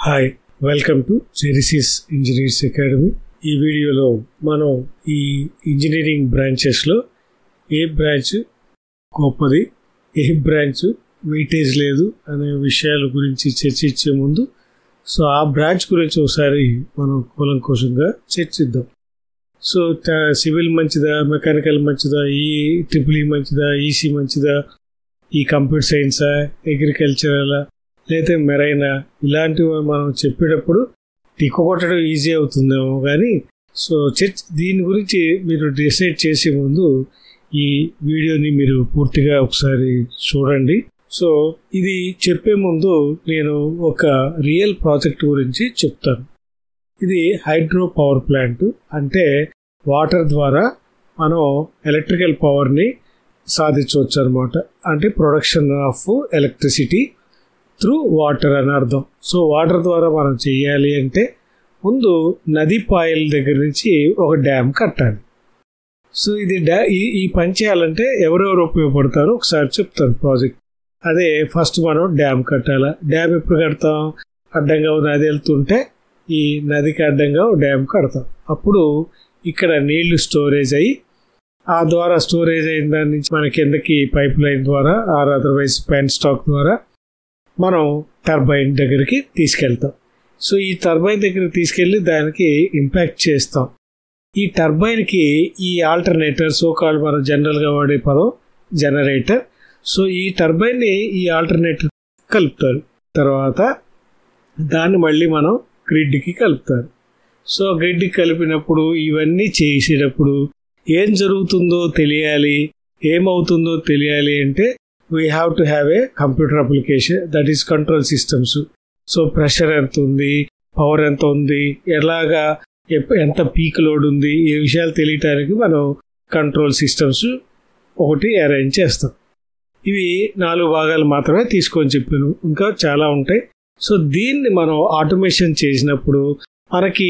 Hi welcome to జెరిసిస్ engineers academy ఈ వీడియోలో మనం ఈ ఇంజనీరింగ్ బ్రాంచెస్లో ఏ బ్రాంచ్ గొప్పది ఏ బ్రాంచ్ వెయిటేజ్ లేదు అనే విషయాల గురించి చర్చించే ముందు సో ఆ బ్రాంచ్ గురించి ఒకసారి మనం కూలంకోశంగా చర్చిద్దాం సో సివిల్ మంచిదా మెకానికల్ మంచిదా ఈ ట్రిపుల్ ఈ మంచిదా ఈసీ మంచిదా ఈ కంప్యూటర్ సైన్సా అగ్రికల్చరలా లేదా మెరైనా ఇలాంటివి మనం చెప్పేటప్పుడు టిక్కు కొట్టడం ఈజీ అవుతుందేమో కానీ సో చర్చ్ దీని గురించి మీరు డిసైడ్ చేసే ముందు ఈ వీడియోని మీరు పూర్తిగా ఒకసారి చూడండి సో ఇది చెప్పే ముందు నేను ఒక రియల్ ప్రాజెక్ట్ గురించి చెప్తాను ఇది హైడ్రో పవర్ ప్లాంట్ అంటే వాటర్ ద్వారా మనం ఎలక్ట్రికల్ పవర్ని సాధించవచ్చు అనమాట అంటే production of electricity through water అని అర్థం సో వాటర్ ద్వారా మనం చేయాలి అంటే ముందు నది పాయల దగ్గర నుంచి ఒక డ్యామ్ కట్టాలి సో ఇది డ్యా ఈ ఈ పని చేయాలంటే ఎవరెవరు ఉపయోగపడతారో ఒకసారి చెప్తాను ప్రాజెక్ట్ అదే ఫస్ట్ మనం డ్యామ్ కట్టాలి డ్యామ్ ఎప్పుడు కడతాం అడ్డంగా నది వెళ్తుంటే ఈ నదికి అడ్డంగా డ్యామ్ కడతాం అప్పుడు ఇక్కడ నీళ్లు స్టోరేజ్ అయ్యి ఆ ద్వారా స్టోరేజ్ అయిన దాని నుంచి మన కిందకి పైప్ లైన్ ద్వారా ఆర్ అదర్వైజ్ పెన్ స్టాక్ ద్వారా మనం టర్బైన్ దగ్గరికి తీసుకెళ్తాం సో ఈ టర్బైన్ దగ్గరికి తీసుకెళ్ళి దానికి ఇంపాక్ట్ చేస్తాం ఈ టర్బైన్కి ఈ ఆల్టర్నేటర్ సో కాల్ మనం జనరల్గా వాడే పదం జనరేటర్ సో ఈ టర్బైన్ని ఈ ఆల్టర్నేటర్ కలుపుతారు తర్వాత దాన్ని మళ్ళీ మనం గ్రిడ్కి కలుపుతారు సో గ్రిడ్కి కలిపినప్పుడు ఇవన్నీ చేసేటప్పుడు ఏం జరుగుతుందో తెలియాలి ఏమవుతుందో తెలియాలి అంటే we have to have a computer application that is control systems so pressure ఎంత ఉంది పవర్ ఎంత ఉంది ఎలాగా ఎంత పీక్ లోడ్ ఉంది ఈ విషయాలు తెలియటానికి మనం కంట్రోల్ సిస్టమ్స్ ఒకటి అరేంజ్ చేస్తాం ఇవి నాలుగు భాగాలు మాత్రమే తీసుకొని చెప్పాను ఇంకా చాలా ఉంటాయి సో దీన్ని మనం ఆటోమేషన్ చేసినప్పుడు మనకి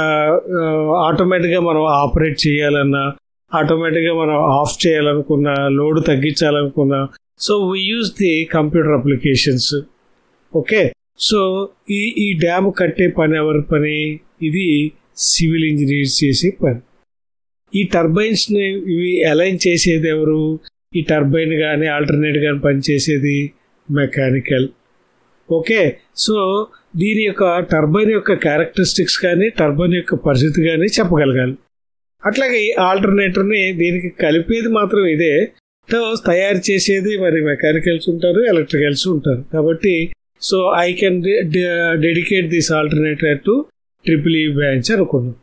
ఆటోమేటిక్గా మనం ఆపరేట్ చేయాలన్నా ఆటోమేటిక్గా మనం ఆఫ్ చేయాలనుకున్నా లోడ్ తగ్గించాలనుకున్నా so we use the computer applications okay so ఈ ఈ డ్యామ్ కట్టే పని ఎవరి పని ఇది సివిల్ ఇంజనీర్స్ చేసే పని ఈ టర్బైన్స్ని ఇవి అలైన్ చేసేది ఎవరు ఈ టర్బైన్ కానీ ఆల్టర్నేట్ కానీ పనిచేసేది మెకానికల్ ఓకే సో దీని యొక్క టర్బైన్ యొక్క క్యారెక్టరిస్టిక్స్ కానీ టర్బైన్ యొక్క పరిస్థితి కానీ చెప్పగలగాలి అట్లాగే ఈ ఆల్టర్నేటర్ని దీనికి కలిపేది మాత్రం ఇదే తయారు చేసేది మరి మెకానికల్స్ ఉంటారు ఎలక్ట్రికల్స్ ఉంటారు కాబట్టి so I can dedicate this alternator to triple E branch అనుకున్నాం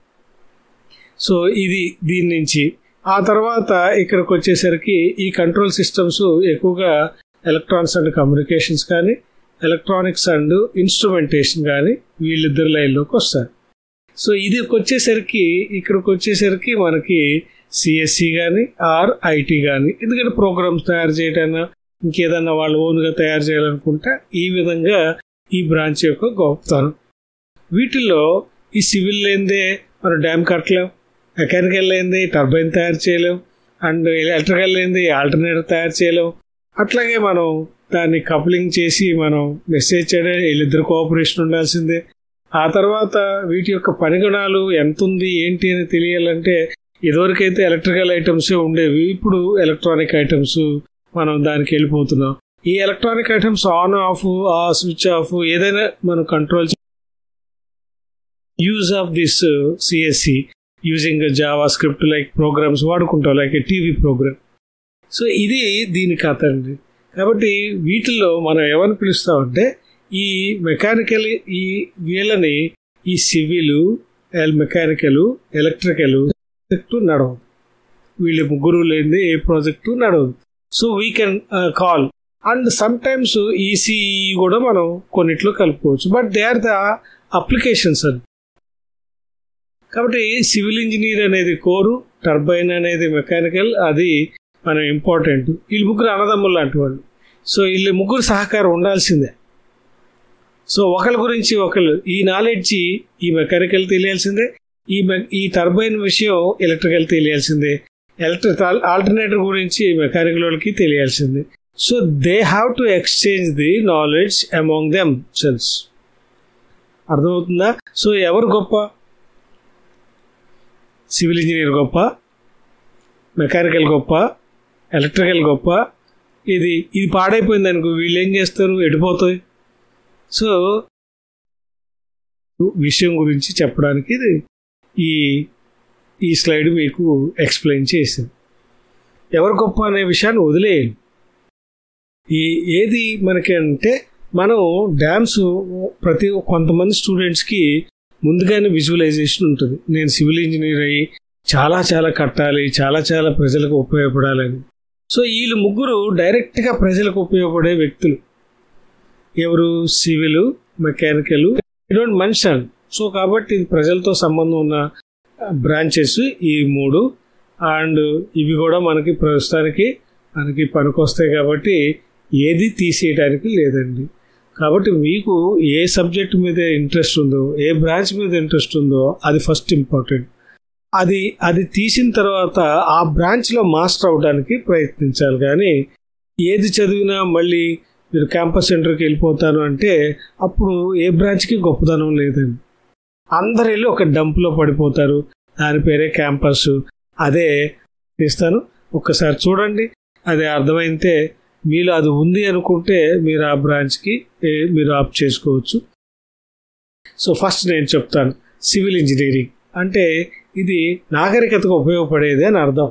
సో ఇది దీని నుంచి ఆ తర్వాత ఇక్కడికి వచ్చేసరికి ఈ కంట్రోల్ సిస్టమ్స్ ఎక్కువగా ఎలక్ట్రానిక్స్ అండ్ కమ్యూనికేషన్స్ కానీ ఎలక్ట్రానిక్స్ అండ్ ఇన్స్ట్రుమెంటేషన్ కానీ వీళ్ళిద్దరు లైన్లోకి వస్తారు సో ఇది వచ్చేసరికి ఇక్కడికి వచ్చేసరికి మనకి సిఎస్సి కానీ ఆర్ ఐటీ కానీ ఎందుకంటే ప్రోగ్రామ్స్ తయారు చేయటైనా ఇంకేదన్నా వాళ్ళు ఓన్గా తయారు చేయాలనుకుంటే ఈ విధంగా ఈ బ్రాంచ్ యొక్క గొప్పతనం వీటిల్లో ఈ సివిల్ లేనిదే మనం డ్యామ్ కట్టలేం మెకానికల్ లేనిది టర్బైన్ తయారు చేయలేం అండ్ ఎలక్ట్రికల్ లేనిది ఆల్టర్నేటర్ తయారు చేయలేం అట్లాగే మనం దాన్ని కప్లింగ్ చేసి మనం మెసేజ్ చేయడం వీళ్ళిద్దరు కోఆపరేషన్ ఉండాల్సిందే ఆ తర్వాత వీటి యొక్క పనిగుణాలు ఎంత ఉంది ఏంటి అని తెలియాలంటే ఇదివరకైతే ఎలక్ట్రికల్ ఐటమ్సే ఉండేవి ఇప్పుడు ఎలక్ట్రానిక్ ఐటమ్స్ మనం దానికి వెళ్ళిపోతున్నాం ఈ ఎలక్ట్రానిక్ ఐటమ్స్ ఆన్ ఆఫ్ ఆ స్విచ్ ఆఫ్ ఏదైనా మనం control use of this CSC using JavaScript like programs వాడుకుంటాం లైక్ టీవీ ప్రోగ్రామ్ సో ఇది దీని కథ అండి కాబట్టి వీటిల్లో మనం ఏమని పిలుస్తామంటే ఈ మెకానికల్ ఈ వీళ్ళని ఈ సివిల్ మెకానికల్ ఎలక్ట్రికల్ ప్రాజెక్టు నడవదు వీళ్ళ ముగ్గురు లేనిది ఏ ప్రాజెక్టు నడవదు so we can call and sometimes ECE కూడా మనం కొన్నిట్లో కలుపుకోవచ్చు but they are the applications అని కాబట్టి సివిల్ ఇంజనీర్ అనేది కోరు టర్బైన్ అనేది మెకానికల్ అది మనం ఇంపార్టెంట్ వీళ్ళు ముగ్గురు అన్నదమ్ములు లాంటి వాళ్ళు సో వీళ్ళు ముగ్గురు సహకారం ఉండాల్సిందే సో ఒకరి గురించి ఒకరు ఈ నాలెడ్జ్ ఈ మెకానికల్ తెలియాల్సిందే ఈ ఈ టర్బైన్ విషయం ఎలక్ట్రికల్ తెలియాల్సిందే ఎలక్ట్రిక్ ఆల్టర్నేటర్ గురించి మెకానికల్ వాళ్ళకి తెలియాల్సిందే so they have to exchange the knowledge among themselves అర్థమవుతుందా సో ఎవరు గొప్ప సివిల్ ఇంజనీర్ గొప్ప మెకానికల్ గొప్ప ఎలక్ట్రికల్ గొప్ప ఇది ఇది పాడైపోయింది అనుకో వీళ్ళు ఏం చేస్తారు ఎడిపోతాయి సో విషయం గురించి చెప్పడానికి ఇది ఈ ఈ స్లైడ్ మీకు ఎక్స్ప్లెయిన్ చేసింది ఎవరు గొప్ప అనే విషయాన్ని వదిలేయండి ఈ ఏది మనకి అంటే మనం డ్యామ్స్ ప్రతి కొంతమంది స్టూడెంట్స్కి ముందుగానే విజువలైజేషన్ ఉంటుంది నేను సివిల్ ఇంజనీర్ అయ్యి చాలా చాలా కట్టాలి చాలా చాలా ప్రజలకు ఉపయోగపడాలని సో వీళ్ళు ముగ్గురు డైరెక్ట్గా ప్రజలకు ఉపయోగపడే వ్యక్తులు ఎవరు civil mechanical don't mention so కాబట్టి ఇది ప్రజలతో సంబంధం ఉన్న బ్రాంచెస్ ఈ మూడు అండ్ ఇవి కూడా మనకి ప్రస్తుతానికి మనకి పనికొస్తాయి కాబట్టి ఏది తీసేయడానికి లేదండి కాబట్టి మీకు ఏ సబ్జెక్ట్ మీద ఇంట్రెస్ట్ ఉందో ఏ బ్రాంచ్ మీద ఇంట్రెస్ట్ ఉందో అది ఫస్ట్ ఇంపార్టెంట్ అది అది తీసిన తర్వాత ఆ బ్రాంచ్లో మాస్టర్ అవడానికి ప్రయత్నించాలి కానీ ఏది చదివినా మళ్ళీ మీరు క్యాంపస్ సెంటర్కి వెళ్ళిపోతాను అంటే అప్పుడు ఏ బ్రాంచ్కి గొప్పదనం లేదండి అందరు వెళ్ళి ఒక డంప్లో పడిపోతారు దాని పేరే క్యాంపస్ అదే తీస్తాను ఒక్కసారి చూడండి అది అర్థమైతే మీలో అది ఉంది అనుకుంటే మీరు ఆ బ్రాంచ్కి మీరు ఆప్ చేసుకోవచ్చు సో ఫస్ట్ నేను చెప్తాను సివిల్ ఇంజనీరింగ్ అంటే ఇది నాగరికతకు ఉపయోగపడేది అని అర్థం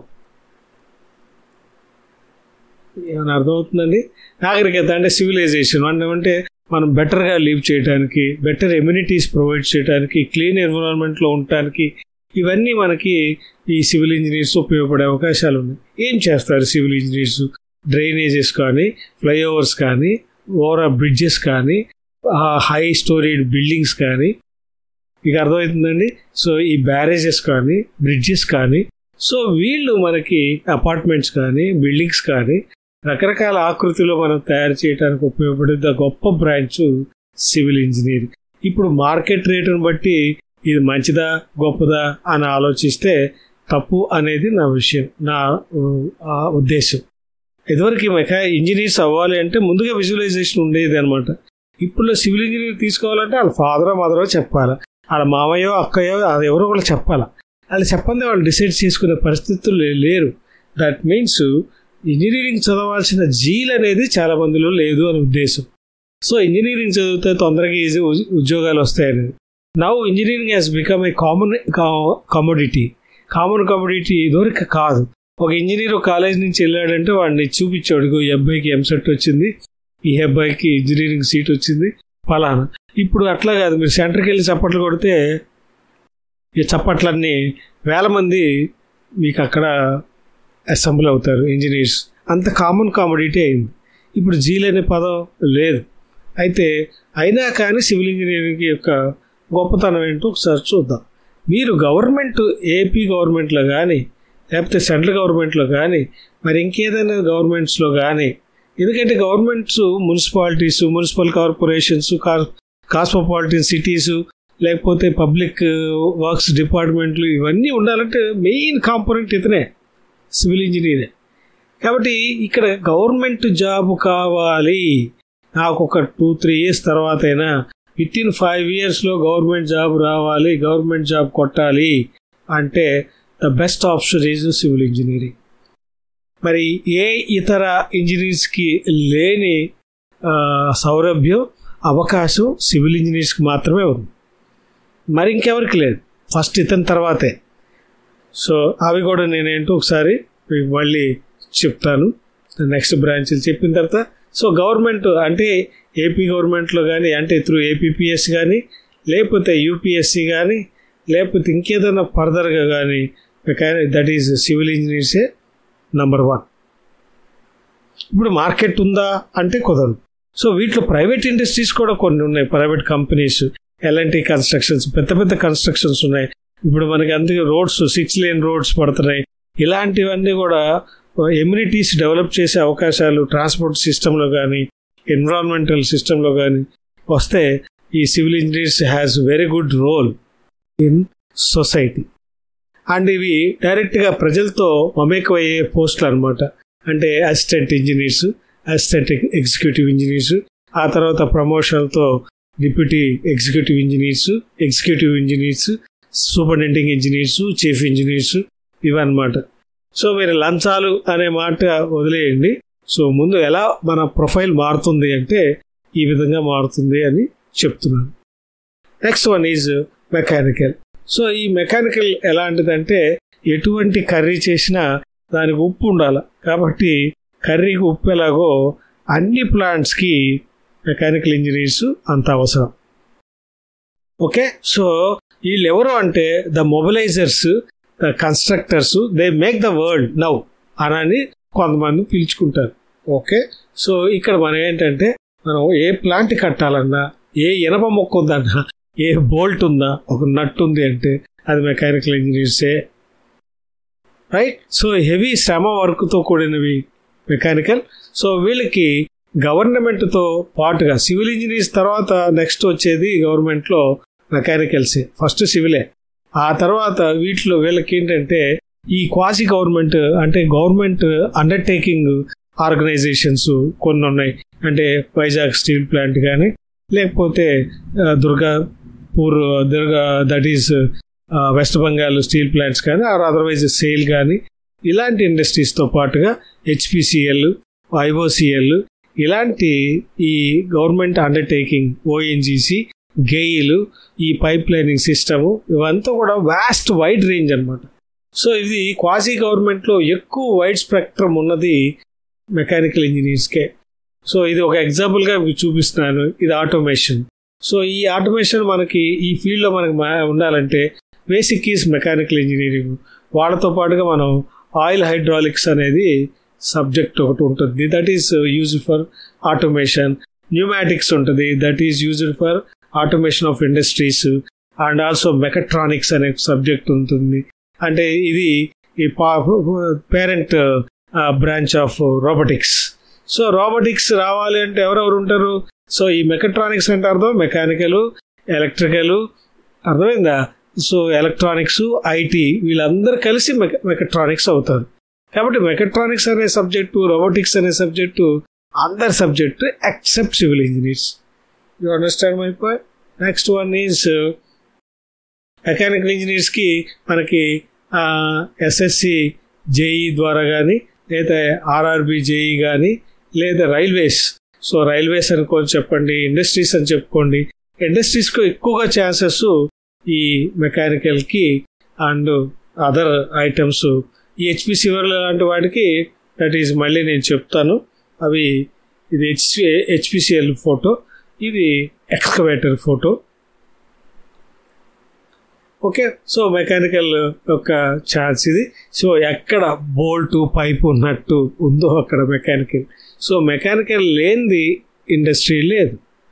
ఏమైనా అర్థమవుతుందండి నాగరికత అంటే సివిలైజేషన్ అంటే మనం బెటర్గా లీవ్ చేయడానికి బెటర్ ఎమ్యూనిటీస్ ప్రొవైడ్ చేయడానికి క్లీన్ ఎన్విరాన్మెంట్లో ఉండటానికి ఇవన్నీ మనకి ఈ సివిల్ ఇంజనీర్స్ ఉపయోగపడే అవకాశాలు ఉన్నాయి ఏం చేస్తారు సివిల్ ఇంజనీర్స్ డ్రైనేజెస్ కానీ ఫ్లైఓవర్స్ కానీ ఓవర్ బ్రిడ్జెస్ కానీ హై స్టోరీడ్ బిల్డింగ్స్ కానీ మీకు అర్థమవుతుందండి సో ఈ బ్యారేజెస్ కానీ బ్రిడ్జెస్ కానీ సో వీళ్ళు మనకి అపార్ట్మెంట్స్ కానీ బిల్డింగ్స్ కానీ రకరకాల ఆకృతిలో మనం తయారు చేయడానికి ఉపయోగపడే గొప్ప బ్రాంచ్ సివిల్ ఇంజనీరింగ్ ఇప్పుడు మార్కెట్ రేటును బట్టి ఇది మంచిదా గొప్పదా అని ఆలోచిస్తే తప్పు అనేది నా విషయం నా ఉద్దేశం ఇదివరకు మెకా ఇంజనీర్స్ అవ్వాలి అంటే ముందుగా విజువలైజేషన్ ఉండేది అనమాట ఇప్పుడు సివిల్ ఇంజనీర్ తీసుకోవాలంటే వాళ్ళ ఫాదరో మదరో చెప్పాలి వాళ్ళ మామయ్యో అక్కయ్యో అది ఎవరో కూడా చెప్పాలి వాళ్ళు చెప్పండి వాళ్ళు డిసైడ్ చేసుకునే పరిస్థితులు లేరు దట్ మీన్స్ ఇంజనీరింగ్ చదవాల్సిన జీల్ అనేది చాలా మందిలో లేదు అని ఉద్దేశం సో ఇంజనీరింగ్ చదివితే తొందరగా ఈజీ ఉద్యోగాలు వస్తాయనేది now engineering has become a common commodity common commodity ఇదివరకు కాదు ఒక ఇంజనీర్ ఒక కాలేజ్ నుంచి వెళ్ళాడంటే వాడిని చూపించాడు ఈ అబ్బాయికి ఎంసెట్ వచ్చింది ఈ అబ్బాయికి ఇంజనీరింగ్ సీట్ వచ్చింది ఫలానా ఇప్పుడు అట్లా కాదు మీరు సెంటర్కి వెళ్ళి చప్పట్లు కొడితే ఈ చప్పట్లన్నీ వేల మంది మీకు అక్కడ అసెంబ్లీ అవుతారు ఇంజనీర్స్ అంత కామన్ కామోడిటీ అయింది ఇప్పుడు జీల్ అనే పదం లేదు అయితే అయినా కానీ సివిల్ ఇంజనీరింగ్ యొక్క గొప్పతనం ఏంటో ఒకసారి చూద్దాం మీరు గవర్నమెంట్ ఏపీ గవర్నమెంట్లో కానీ లేకపోతే సెంట్రల్ గవర్నమెంట్లో కానీ మరి ఇంకేదైనా గవర్నమెంట్స్లో కానీ ఎందుకంటే governments municipalities municipal corporations cosmopolitan cities లేకపోతే పబ్లిక్ వర్క్స్ డిపార్ట్మెంట్లు ఇవన్నీ ఉండాలంటే మెయిన్ కాంపోనెంట్ ఇతనే సివిల్ ఇంజనీరే కాబట్టి ఇక్కడ గవర్నమెంట్ జాబ్ కావాలి నాకు ఒక టూ త్రీ ఇయర్స్ తర్వాత అయినా విత్ ఇన్ ఫైవ్ ఇయర్స్లో గవర్నమెంట్ జాబ్ రావాలి గవర్నమెంట్ జాబ్ కొట్టాలి అంటే the best option is civil engineering మరి ఏ ఇతర ఇంజనీర్స్కి లేని సౌలభ్యం అవకాశం సివిల్ ఇంజనీర్స్కి మాత్రమే ఉంది మరి ఇంకెవరికి లేదు ఫస్ట్ ఇతని తర్వాతే సో అవి కూడా నేనేంటో ఒకసారి మీకు మళ్ళీ చెప్తాను నెక్స్ట్ బ్రాంచ్లు చెప్పిన తర్వాత సో గవర్నమెంట్ అంటే ఏపీ గవర్నమెంట్లో కానీ అంటే త్రూ ఏపీపీఎస్ కానీ లేకపోతే యూపీఎస్సి కానీ లేకపోతే ఇంకేదైనా ఫర్దర్గా కానీ దట్ ఈజ్ సివిల్ ఇంజనీర్సే నంబర్ వన్ ఇప్పుడు మార్కెట్ ఉందా అంటే కుదరదు సో వీటిలో ప్రైవేట్ ఇండస్ట్రీస్ కూడా కొన్ని ఉన్నాయి ప్రైవేట్ కంపెనీస్ ఎల్ఎన్టీ కన్స్ట్రక్షన్స్ పెద్ద పెద్ద కన్స్ట్రక్షన్స్ ఉన్నాయి ఇప్పుడు మనకి అందుకే రోడ్స్ సిక్స్ లేన్ రోడ్స్ పడుతున్నాయి ఇలాంటివన్నీ కూడా ఎమ్యూనిటీస్ డెవలప్ చేసే అవకాశాలు ట్రాన్స్పోర్ట్ సిస్టంలో కానీ ఎన్విరాన్మెంటల్ సిస్టంలో కానీ వస్తే ఈ civil engineers has very good role in society and ఇవి డైరెక్ట్గా ప్రజలతో మమేకమయ్యే పోస్టులు అనమాట అంటే assistant engineers assistant executive engineers ఆ తర్వాత ప్రమోషన్తో deputy executive engineers executive engineers superintending engineers chief engineers ఇవన్నమాట సో మీరు లంచాలు అనే మాట వదిలేయండి సో ముందు ఎలా మన ప్రొఫైల్ మారుతుంది అంటే ఈ విధంగా మారుతుంది అని చెప్తున్నాను next one is mechanical so ఈ మెకానికల్ ఎలాంటిదంటే ఎటువంటి కర్రీ చేసినా దానికి ఉప్పు ఉండాలి కాబట్టి కర్రీకి ఉప్పు ఎలాగో అన్ని ప్లాంట్స్కి మెకానికల్ ఇంజనీర్స్ అంత అవసరం ఓకే సో వీళ్ళు ఎవరు అంటే the mobilisers the constructors they make the world now అని కొంతమంది పిలుచుకుంటారు ఓకే సో ఇక్కడ మనం ఏంటంటే మనం ఏ ప్లాంట్ కట్టాలన్నా ఏ ఇనప మొక్క ఉందన్నా ఏ బోల్ట్ ఉందా ఒక నట్ ఉంది అంటే అది మెకానికల్ ఇంజనీర్సే రైట్ సో హెవీ శ్రమ వర్క్తో కూడినవి మెకానికల్ సో వీళ్ళకి గవర్నమెంట్తో పాటుగా సివిల్ ఇంజనీర్స్ తర్వాత నెక్స్ట్ వచ్చేది గవర్నమెంట్లో మెకానికల్సే ఫస్ట్ సివిలే ఆ తర్వాత వీటిలో వీళ్ళకి ఏంటంటే ఈ క్వాసి గవర్నమెంట్ అంటే గవర్నమెంట్ అండర్టేకింగ్ ఆర్గనైజేషన్స్ కొన్ని ఉన్నాయి అంటే వైజాగ్ స్టీల్ ప్లాంట్ కానీ లేకపోతే Durgapur Durga that is West Bengal steel plants కానీ ఆర్ అదర్వైజ్ సేల్ కానీ ఇలాంటి ఇండస్ట్రీస్తో పాటుగా హెచ్పిసిఎల్ ఐఓసిఎల్ ఇలాంటి ఈ గవర్నమెంట్ అండర్టేకింగ్ ఓఎన్జీసీ గెయిలు ఈ పైప్ లైనింగ్ సిస్టము ఇవంతా కూడా వాస్ట్ వైడ్ రేంజ్ అనమాట సో ఇది క్వాసీ గవర్నమెంట్లో ఎక్కువ వైడ్ స్పెక్ట్రమ్ ఉన్నది మెకానికల్ ఇంజనీర్స్కే సో ఇది ఒక ఎగ్జాంపుల్గా చూపిస్తున్నాను ఇది ఆటోమేషన్ సో ఈ ఆటోమేషన్ మనకి ఈ ఫీల్డ్లో మనకి ఉండాలంటే బేసిక్ ఈజ్ మెకానికల్ ఇంజనీరింగ్ వాళ్ళతో పాటుగా మనం ఆయిల్ హైడ్రాలిక్స్ అనేది సబ్జెక్ట్ ఒకటి ఉంటుంది that is used for automation pneumatics ఉంటుంది that is used for automation of industries and also mechatronics అనే సబ్జెక్ట్ ఉంటుంది అంటే ఇది ఈ parent branch of robotics so robotics రావాలి అంటే ఎవరెవరు ఉంటారు సో ఈ మెకట్రానిక్స్ అంటే అర్థం మెకానికల్ ఎలక్ట్రికల్ అర్థమైందా సో ఎలక్ట్రానిక్స్ ఐటీ వీళ్ళందరూ కలిసి మెకట్రానిక్స్ అవుతారు కాబట్టి మెకట్రానిక్స్ అనే సబ్జెక్టు రోబోటిక్స్ అనే సబ్జెక్టు అందరి subject except civil engineers you understand my point next one is mechanical ఇంజనీర్స్కి మనకి ఎస్ఎస్సి జేఈ ద్వారా కానీ లేదా ఆర్ఆర్బి జేఈ కానీ లేదా రైల్వేస్ సో రైల్వేస్ అనుకోని చెప్పండి ఇండస్ట్రీస్ అని చెప్పుకోండి ఇండస్ట్రీస్కు ఎక్కువగా ఛాన్సెస్ ఈ మెకానికల్కి అండ్ అదర్ ఐటమ్స్ ఈ హెచ్పిసి లాంటి వాటికి దట్ ఈజ్ మళ్ళీ నేను చెప్తాను అవి ఇది హెచ్సి హెచ్పిసిఎల్ ఫోటో ఇది excavator photo okay so mechanical యొక్క ఛాన్స్ ఇది సో ఎక్కడ బోల్ట్ పైప్ ఉన్నట్టు ఉందో అక్కడ మెకానికల్ సో మెకానికల్ లేనిది ఇండస్ట్రీ లేదు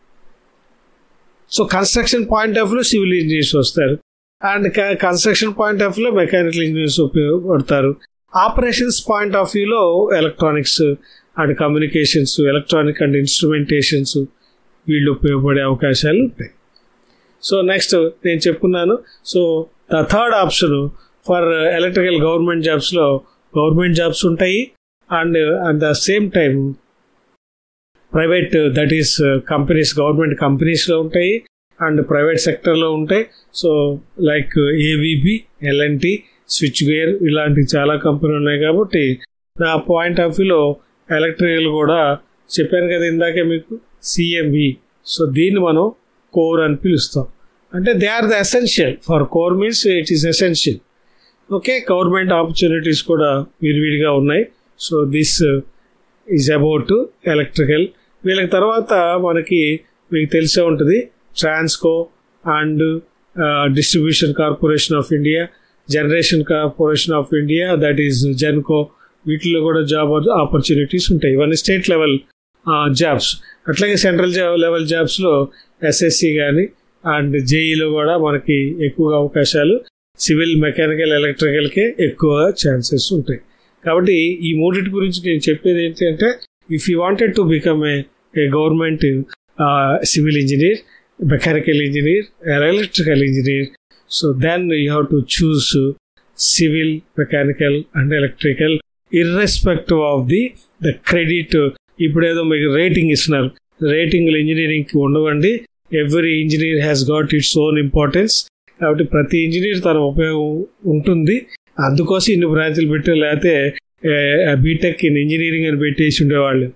సో కన్స్ట్రక్షన్ పాయింట్ ఆఫ్ వ్యూలో సివిల్ ఇంజనీర్స్ వస్తారు అండ్ కన్స్ట్రక్షన్ పాయింట్ ఆఫ్ వ్యూలో మెకానికల్ ఇంజనీర్స్ ఉపయోగపడతారు ఆపరేషన్స్ పాయింట్ ఆఫ్ వ్యూలో electronics and communications electronic and instrumentations వీళ్ళు ఉపయోగపడే అవకాశాలు ఉంటాయి సో నెక్స్ట్ నేను చెప్పుకున్నాను so the third option for electrical government జాబ్స్లో గవర్నమెంట్ జాబ్స్ ఉంటాయి and at the same time private that is companies government కంపెనీస్లో ఉంటాయి అండ్ ప్రైవేట్ సెక్టర్లో ఉంటాయి so like ABB L&T switchgear ఇలాంటి చాలా కంపెనీలు ఉన్నాయి కాబట్టి నా పాయింట్ ఆఫ్ వ్యూలో ఎలక్ట్రికల్ కూడా చెప్పాను కదా ఇందాకే మీకు సిఎంబి సో దీన్ని మనం కోర్ అని పిలుస్తాం అంటే they are the essential for core means it is essential okay government opportunities కూడా విరివిడిగా ఉన్నాయి so this is about electrical వీళ్ళకి తర్వాత మనకి మీకు తెలిసే ఉంటుంది Transco and distribution corporation of India generation corporation of India that is Genco వీటిలో కూడా జాబ్ ఆపర్చునిటీస్ ఉంటాయి ఇవన్నీ స్టేట్ లెవెల్ జాబ్స్ అట్లాగే సెంట్రల్ లెవెల్ జాబ్స్లో ఎస్ఎస్సి కానీ అండ్ జేఈలో కూడా మనకి ఎక్కువగా అవకాశాలు సివిల్ మెకానికల్ ఎలక్ట్రికల్కే ఎక్కువ ఛాన్సెస్ ఉంటాయి కాబట్టి ఈ మూడింటి గురించి నేను చెప్పేది ఏంటంటే if you wanted to become a a government civil engineer mechanical engineer electrical engineer so then you have to choose civil mechanical and electrical irrespective of the the credit ఇప్పుడు ఏదో మీకు రేటింగ్ ఇస్తున్నారు రేటింగ్లు ఇంజనీరింగ్కి ఉండవండి every engineer has got its own importance కాబట్టి ప్రతి engineer తన ఉపయోగం ఉంటుంది అందుకోసం ఇన్ని బ్రాంచ్లు పెట్టే లేకపోతే బీటెక్ ఇన్ ఇంజనీరింగ్ అని పెట్టేసి ఉండేవాళ్ళు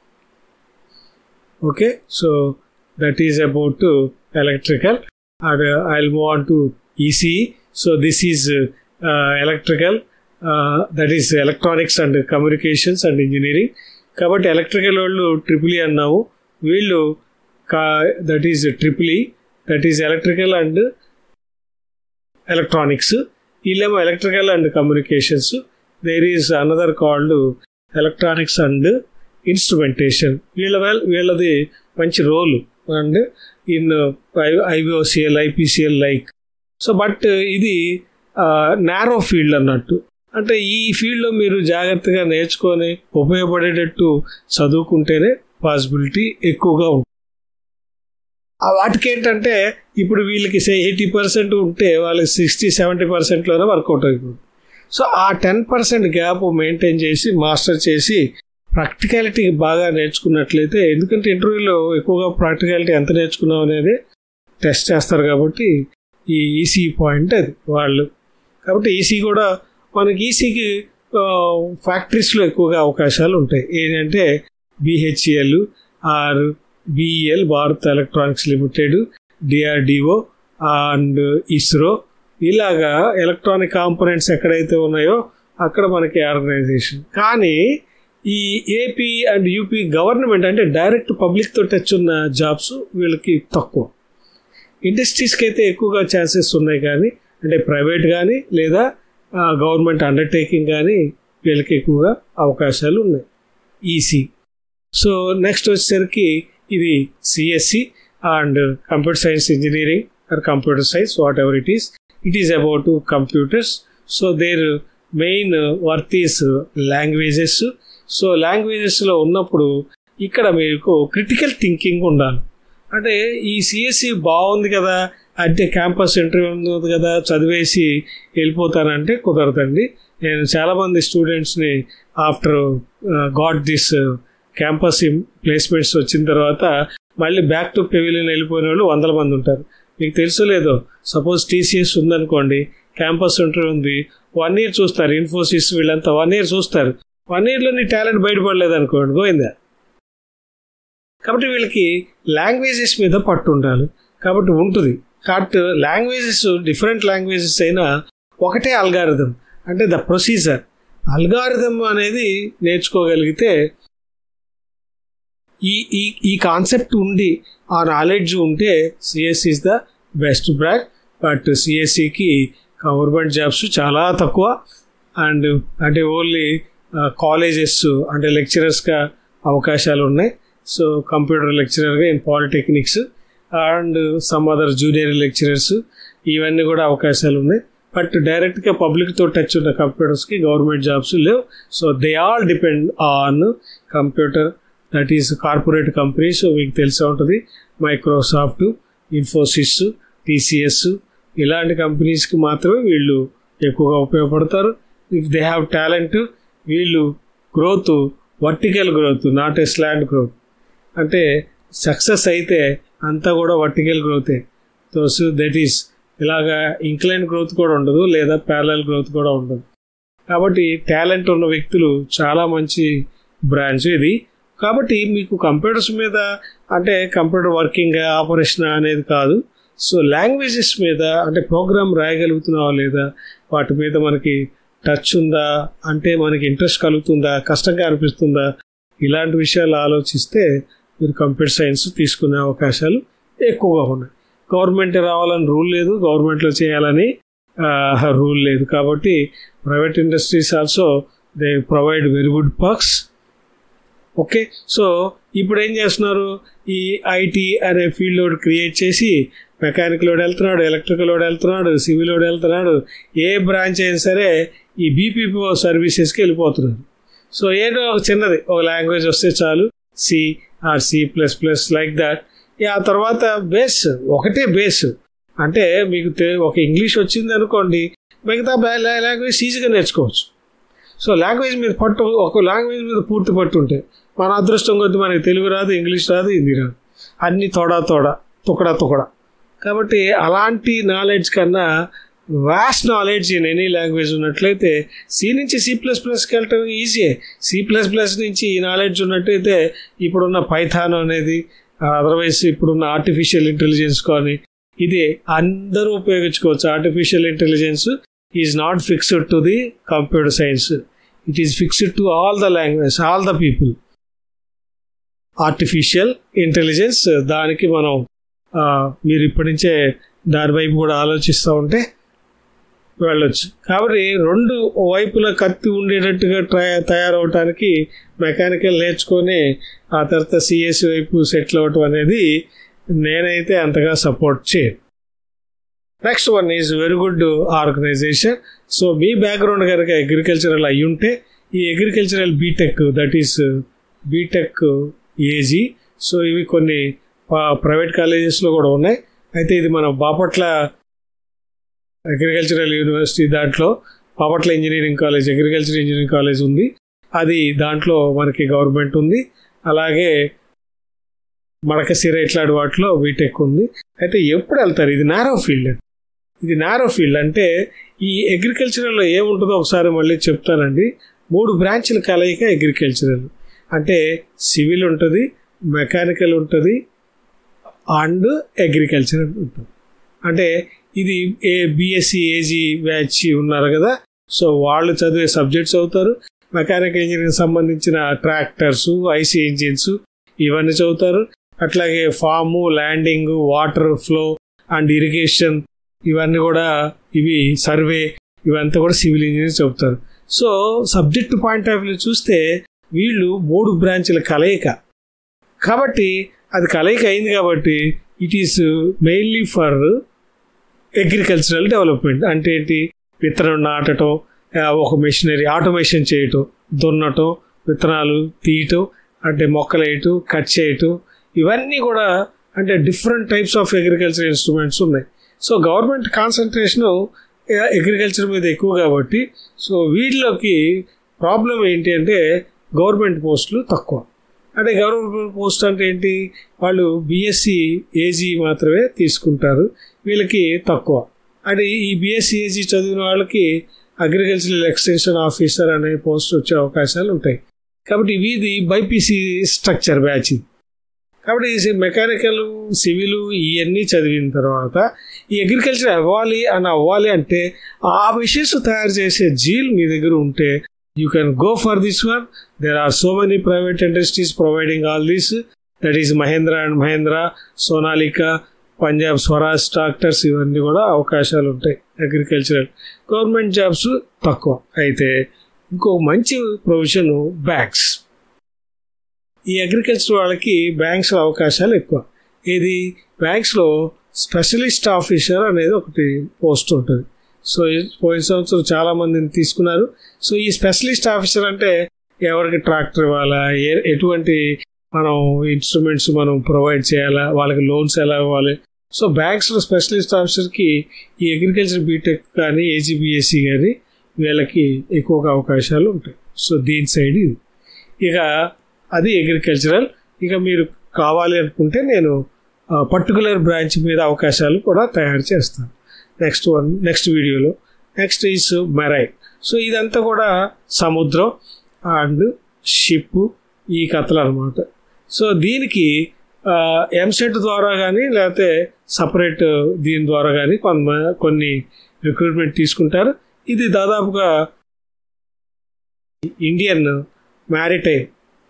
okay so that is about electrical and I move on to ECE so this is electrical that is electronics and communications and engineering కాబట్టి ఎలక్ట్రికల్ వాళ్ళు ట్రిపుల్ ఈ అన్నాము వీళ్ళు కా that is triple E that is electrical and electronics వీళ్ళేమో electrical and communications there is another called electronics and instrumentation వీళ్ళ వీళ్ళది మంచి role and in IBOCL IPCL like so but ఇది నారో ఫీల్డ్ అన్నట్టు అంటే ఈ ఫీల్డ్లో మీరు జాగ్రత్తగా నేర్చుకొని ఉపయోగపడేటట్టు చదువుకుంటేనే పాసిబిలిటీ ఎక్కువగా ఉంటుంది వాటికి ఏంటంటే ఇప్పుడు వీళ్ళకి ఎయిటీ పర్సెంట్ ఉంటే వాళ్ళకి సిక్స్టీ సెవెంటీ పర్సెంట్లోనే వర్కౌట్ అయిపోతుంది సో ఆ టెన్ పర్సెంట్ గ్యాప్ మెయింటైన్ చేసి మాస్టర్ చేసి ప్రాక్టికాలిటీ బాగా నేర్చుకున్నట్లయితే ఎందుకంటే ఇంటర్వ్యూలో ఎక్కువగా ప్రాక్టికాలిటీ ఎంత నేర్చుకున్నాం అనేది టెస్ట్ చేస్తారు కాబట్టి ఈ ఈసీ పాయింట్ అది వాళ్ళు కాబట్టి ఈసీ కూడా మనకి ఈసీకి ఫ్యాక్టరీస్లో ఎక్కువగా అవకాశాలు ఉంటాయి ఏంటంటే BHEL or BEL Bharat electronics limited DRDO and ISRO ఇలాగా ఎలక్ట్రానిక్ కాంపోనెంట్స్ ఎక్కడైతే ఉన్నాయో అక్కడ మనకి ఆర్గనైజేషన్ కానీ ఈ ఏపీ అండ్ యూపీ గవర్నమెంట్ అంటే డైరెక్ట్ పబ్లిక్తో టచ్ ఉన్న జాబ్స్ వీళ్ళకి తక్కువ ఇండస్ట్రీస్కి అయితే ఎక్కువగా ఛాన్సెస్ ఉన్నాయి కానీ అంటే ప్రైవేట్ కానీ లేదా గవర్నమెంట్ అండర్టేకింగ్ కానీ వీళ్ళకి ఎక్కువగా అవకాశాలు ఉన్నాయి ఈసీ సో నెక్స్ట్ వచ్చేసరికి ఇది CSC and computer science engineering or computer science whatever it is it is about computers so there main worth is languages so లాంగ్వేజెస్లో ఉన్నప్పుడు ఇక్కడ మీకు క్రిటికల్ థింకింగ్ ఉండాలి అంటే ఈ సిఎస్సి బాగుంది కదా అంటే క్యాంపస్ ఇంటర్వ్యూ ఉంది కదా చదివేసి వెళ్ళిపోతానంటే కుదరదండి నేను చాలామంది స్టూడెంట్స్ని after got this campus placements వచ్చిన తర్వాత మళ్ళీ బ్యాక్ టు పెవిలియన్ వెళ్ళిపోయిన వాళ్ళు వందల మంది ఉంటారు మీకు తెలుసు లేదో సపోజ్ టీసీఎస్ ఉందనుకోండి క్యాంపస్ ఇంటర్వ్యూ ఉంది వన్ ఇయర్ చూస్తారు ఇన్ఫోసిస్ వీళ్ళంతా వన్ ఇయర్ చూస్తారు వన్ ఇయర్లో నీ టాలెంట్ బయటపడలేదు అనుకోండి గోయిందా కాబట్టి వీళ్ళకి లాంగ్వేజెస్ మీద పట్టు ఉండాలి కాబట్టి ఉంటుంది కాబట్టి లాంగ్వేజెస్ డిఫరెంట్ లాంగ్వేజెస్ అయినా ఒకటే అల్గారిథం అంటే ద ప్రొసీజర్ అల్గారిథం అనేది నేర్చుకోగలిగితే ఈ ఈ ఈ కాన్సెప్ట్ ఉండి ఆ నాలెడ్జ్ ఉంటే CSC is the best branch but సిఎస్సికి గవర్నమెంట్ జాబ్స్ చాలా తక్కువ అండ్ అంటే ఓన్లీ కాలేజెస్ అంటే లెక్చరర్స్గా అవకాశాలు ఉన్నాయి సో కంప్యూటర్ లెక్చరర్గా in polytechnics and some other junior lecturers ఇవన్నీ కూడా అవకాశాలు ఉన్నాయి బట్ డైరెక్ట్గా పబ్లిక్తో టచ్ ఉన్న కంప్యూటర్స్కి గవర్నమెంట్ జాబ్స్ లేవు so they all depend on computer that is corporate companies మీకు తెలిసే ఉంటుంది మైక్రోసాఫ్ట్ ఇన్ఫోసిస్ టీసీఎస్ ఇలాంటి కంపెనీస్కి మాత్రమే వీళ్ళు ఎక్కువగా ఉపయోగపడతారు ఇఫ్ దే హ్యావ్ టాలెంట్ వీళ్ళు growth vertical growth not a slant growth అంటే సక్సెస్ అయితే అంతా కూడా వర్టికల్ గ్రోతే సో దట్ ఈస్ ఇలాగా ఇంక్లైన్ గ్రోత్ కూడా ఉండదు లేదా ప్యారలల్ గ్రోత్ కూడా ఉండదు కాబట్టి టాలెంట్ ఉన్న వ్యక్తులు చాలా మంచి బ్రాంచ్ ఇది కాబట్టి మీకు కంప్యూటర్స్ మీద అంటే కంప్యూటర్ వర్కింగ్ ఆపరేషన్ అనేది కాదు సో లాంగ్వేజెస్ మీద అంటే ప్రోగ్రామ్ రాయగలుగుతున్నావా లేదా వాటి మీద మనకి టచ్ ఉందా అంటే మనకి ఇంట్రెస్ట్ కలుగుతుందా కష్టంగా అనిపిస్తుందా ఇలాంటి విషయాలు ఆలోచిస్తే మీరు కంప్యూటర్ సైన్స్ తీసుకునే అవకాశాలు ఎక్కువగా ఉన్నాయి గవర్నమెంట్ రావాలని రూల్ లేదు గవర్నమెంట్లో చేయాలని రూల్ లేదు కాబట్టి private industries also they provide very good perks okay so ఇప్పుడు ఏం చేస్తున్నారు ఈ ఐటీ అనే ఫీల్డ్ ఒకటి క్రియేట్ చేసి మెకానికల్ వాడు వెళ్తున్నాడు ఎలక్ట్రికల్ వాడు వెళ్తున్నాడు సివిల్ వాడు వెళ్తున్నాడు ఏ బ్రాంచ్ అయినా సరే ఈ బీపీపీ సర్వీసెస్కి వెళ్ళిపోతున్నారు సో ఏదో ఒక చిన్నది ఒక లాంగ్వేజ్ వస్తే చాలు C or C plus plus like that ఆ తర్వాత బేస్ ఒకటే బేస్ అంటే మీకు ఒక ఇంగ్లీష్ వచ్చింది అనుకోండి మిగతా లాంగ్వేజ్ ఈజీగా నేర్చుకోవచ్చు సో లాంగ్వేజ్ మీద పట్టు ఒక లాంగ్వేజ్ మీద పూర్తి పట్టు ఉంటే మన అదృష్టం కొద్ది మనకి తెలుగు రాదు ఇంగ్లీష్ రాదు హిందీ రాదు అన్ని తోడా తోడా తుకడా తుకడా కాబట్టి అలాంటి నాలెడ్జ్ కన్నా vast knowledge in any language ఉన్నట్లయితే సి నుంచి సి ప్లస్ ప్లస్కి వెళ్ళటం ఈజీయే సి ప్లస్ ప్లస్ నుంచి ఈ నాలెడ్జ్ ఉన్నట్టయితే ఇప్పుడున్న పైథాన్ అనేది అదర్వైజ్ ఇప్పుడున్న ఆర్టిఫిషియల్ ఇంటెలిజెన్స్ కానీ ఇది అందరూ ఉపయోగించుకోవచ్చు artificial intelligence is not fixed to the computer science it is fixed to all the language all the people artificial intelligence దానికి మనం మీరు ఇప్పటి నుంచే దాని వైపు కూడా ఆలోచిస్తూ ఉంటే వెళ్ళొచ్చు కాబట్టి రెండు వైపుల కత్తి ఉండేటట్టుగా ట్రై తయారవటానికి మెకానికల్ నేర్చుకొని ఆ తర్వాత సిఎస్సి వైపు సెటిల్ అవ్వటం అనేది నేనైతే అంతగా సపోర్ట్ చేయను next one is very good organisation so మీ బ్యాక్గ్రౌండ్ కనుక అగ్రికల్చరల్ అయి ఉంటే ఈ agricultural BTech that is BTech AG so ఇవి కొన్ని ప్రైవేట్ కాలేజెస్లో కూడా ఉన్నాయి అయితే ఇది మన బాపట్ల అగ్రికల్చరల్ యూనివర్సిటీ దాంట్లో Bapatla engineering college agriculture engineering college ఉంది అది దాంట్లో మనకి గవర్నమెంట్ ఉంది అలాగే మడకసిర ఇట్లాంటి వాటిలో బీటెక్ ఉంది అయితే ఎప్పుడు వెళ్తారు ఇది నారో ఫీల్డ్ ఇది నారో ఫీల్డ్ అంటే ఈ అగ్రికల్చరల్లో ఏముంటుందో ఒకసారి మళ్ళీ చెప్తానండి మూడు బ్రాంచ్ల కలయిక అగ్రికల్చరల్ అంటే సివిల్ ఉంటుంది మెకానికల్ ఉంటుంది అండ్ అగ్రికల్చర్ ఉంటుంది అంటే ఇది ఏ బిఎస్సి ఏజీ బ్యాచ్ ఉన్నారు కదా సో వాళ్ళు చదివే సబ్జెక్ట్స్ అవుతారు మెకానికల్ ఇంజనీరింగ్ సంబంధించిన ట్రాక్టర్స్ ఐసీ ఇంజిన్స్ ఇవన్నీ చదువుతారు అట్లాగే farm landing water flow and irrigation ఇవన్నీ కూడా ఇవి సర్వే ఇవంతా కూడా సివిల్ ఇంజనీర్ చెబుతారు so subject point of view చూస్తే వీళ్ళు మూడు బ్రాంచ్ల కలయిక కాబట్టి అది కలయిక అయింది కాబట్టి it is mainly for agricultural development అంటే ఏంటి విత్తనం నాటటం ఒక మెషినరీ ఆటోమేషన్ చేయటం దున్నటం విత్తనాలు తీయటం అంటే మొక్కలు వేయటం కట్ చేయటం ఇవన్నీ కూడా అంటే different types of agriculture instruments ఉన్నాయి సో గవర్నమెంట్ కాన్సన్ట్రేషన్ అగ్రికల్చర్ మీద ఎక్కువ కాబట్టి సో వీటిలోకి ప్రాబ్లం ఏంటి అంటే గవర్నమెంట్ పోస్టులు తక్కువ అంటే గవర్నమెంట్ పోస్ట్ అంటే ఏంటి వాళ్ళు బీఎస్సీ ఏజీ మాత్రమే తీసుకుంటారు వీళ్ళకి తక్కువ అంటే ఈ బీఎస్సీ ఏజీ చదివిన వాళ్ళకి అగ్రికల్చరల్ ఎక్స్టెన్షన్ ఆఫీసర్ అనే పోస్ట్ వచ్చే అవకాశాలు ఉంటాయి కాబట్టి ఇది బైపీసీ స్ట్రక్చర్ బ్యాచ్ ఇది కాబట్టి ఈ మెకానికల్ సివిల్ ఇవన్నీ చదివిన తర్వాత ఈ అగ్రికల్చర్ అవ్వాలి అని అవ్వాలి అంటే ఆ మిషన్స్ తయారు చేసే జీల్ మీ దగ్గర ఉంటే you can go for this one there are so many private industries providing all this that is Mahindra and Mahindra Sonalika Punjab Swaraj tractors ఇవన్నీ కూడా అవకాశాలు ఉంటాయి అగ్రికల్చరల్ గవర్నమెంట్ జాబ్స్ తక్కువ అయితే ఇంకో మంచి ప్రొవిజన్ బ్యాంక్స్ ఈ అగ్రికల్చర్ వాళ్ళకి బ్యాంక్స్ అవకాశాలు ఎక్కువ ఇది బ్యాంక్స్లో స్పెషలిస్ట్ ఆఫీసర్ అనేది ఒకటి పోస్ట్ ఉంటుంది సో పోయిన సంవత్సరం చాలా మందిని తీసుకున్నారు సో ఈ స్పెషలిస్ట్ ఆఫీసర్ అంటే ఎవరికి ట్రాక్టర్ ఇవ్వాలా ఎటువంటి మనం ఇన్స్ట్రుమెంట్స్ మనం ప్రొవైడ్ చేయాలా వాళ్ళకి లోన్స్ ఎలా ఇవ్వాలి సో బ్యాంక్స్లో స్పెషలిస్ట్ ఆఫీసర్కి ఈ అగ్రికల్చర్ బీటెక్ కానీ ఏజీబీఎస్సీ కానీ వీళ్ళకి ఎక్కువగా అవకాశాలు ఉంటాయి సో దీని సైడ్ ఇది ఇక అది అగ్రికల్చరల్ ఇక మీరు కావాలి అనుకుంటే నేను పర్టికులర్ బ్రాంచ్ మీద అవకాశాలు కూడా తయారు చేస్తాను నెక్స్ట్ వన్ నెక్స్ట్ వీడియోలో నెక్స్ట్ ఈస్ మెరైన్ సో ఇదంతా కూడా సముద్రం అండ్ షిప్ ఈ కథలు అనమాట సో దీనికి ఎంసెట్ ద్వారా కానీ లేకపోతే సపరేట్ దీని ద్వారా కానీ కొంత కొన్ని రిక్రూట్మెంట్ తీసుకుంటారు ఇది దాదాపుగా Indian maritime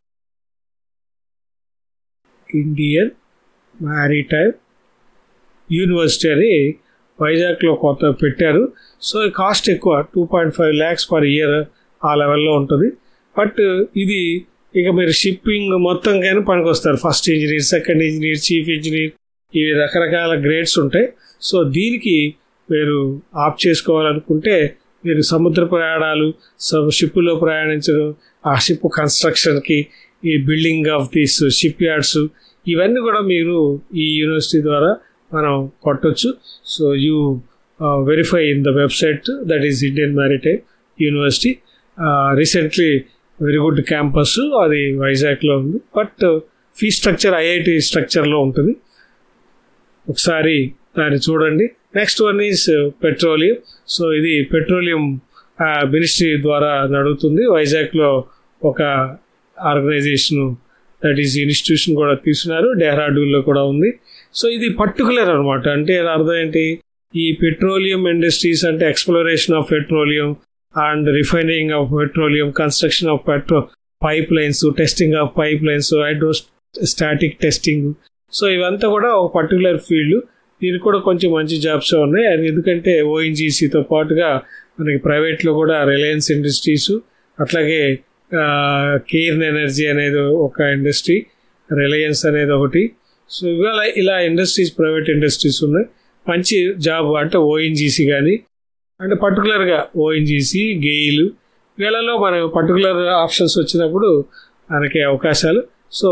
Indian maritime university అని వైజాగ్లో కొత్త పెట్టారు సో కాస్ట్ ఎక్కువ two point five lakhs per year ఆ లెవెల్లో ఉంటుంది బట్ ఇది ఇక మీరు షిప్పింగ్ మొత్తం కానీ పనికొస్తారు first engineer second engineer chief engineer ఇవి రకరకాల గ్రేడ్స్ ఉంటాయి సో దీనికి మీరు ఆప్ చేసుకోవాలనుకుంటే మీరు సముద్ర ప్రయాణాలు షిప్లో ప్రయాణించడం ఆ షిప్ కన్స్ట్రక్షన్కి ఈ building of these shipyards ఇవన్నీ కూడా మీరు ఈ యూనివర్సిటీ ద్వారా మనం కొట్టచ్చు so you verify in the website that is Indian maritime university recently very good campus అది వైజాగ్లో ఉంది బట్ ఫీ స్ట్రక్చర్ ఐఐటి స్ట్రక్చర్లో ఉంటుంది ఒకసారి దాన్ని చూడండి next one is petroleum so ఇది పెట్రోలియం మినిస్ట్రీ ద్వారా నడుస్తుంది వైజాగ్లో ఒక ఆర్గనైజేషన్ దట్ ఈస్ ఇన్స్టిట్యూషన్ కూడా తీసుకున్నారు డెహ్రాడూన్లో కూడా ఉంది సో ఇది పర్టికులర్ అనమాట అంటే అర్థం ఏంటి ఈ పెట్రోలియం ఇండస్ట్రీస్ అంటే exploration of petroleum and refining of petroleum construction of petro pipelines testing of pipelines hydrostatic testing so ఇవంతా కూడా ఒక పర్టికులర్ ఫీల్డ్ దీనికి కూడా కొంచెం మంచి జాబ్స్ ఉన్నాయి అది ఎందుకంటే ఓఎన్జీసీతో పాటుగా మనకి ప్రైవేట్లో కూడా రిలయన్స్ ఇండస్ట్రీస్ అట్లాగే కేర్న్ ఎనర్జీ అనేది ఒక ఇండస్ట్రీ రిలయన్స్ అనేది ఒకటి సో ఇవాళ ఇలా ఇండస్ట్రీస్ ప్రైవేట్ ఇండస్ట్రీస్ ఉన్నాయి మంచి జాబ్ అంటే ఓఎన్జీసీ కానీ అంటే పర్టికులర్గా ఓఎన్జీసీ గెయిల్ వీళ్ళలో మనకు పర్టికులర్ ఆప్షన్స్ వచ్చినప్పుడు మనకి అవకాశాలు సో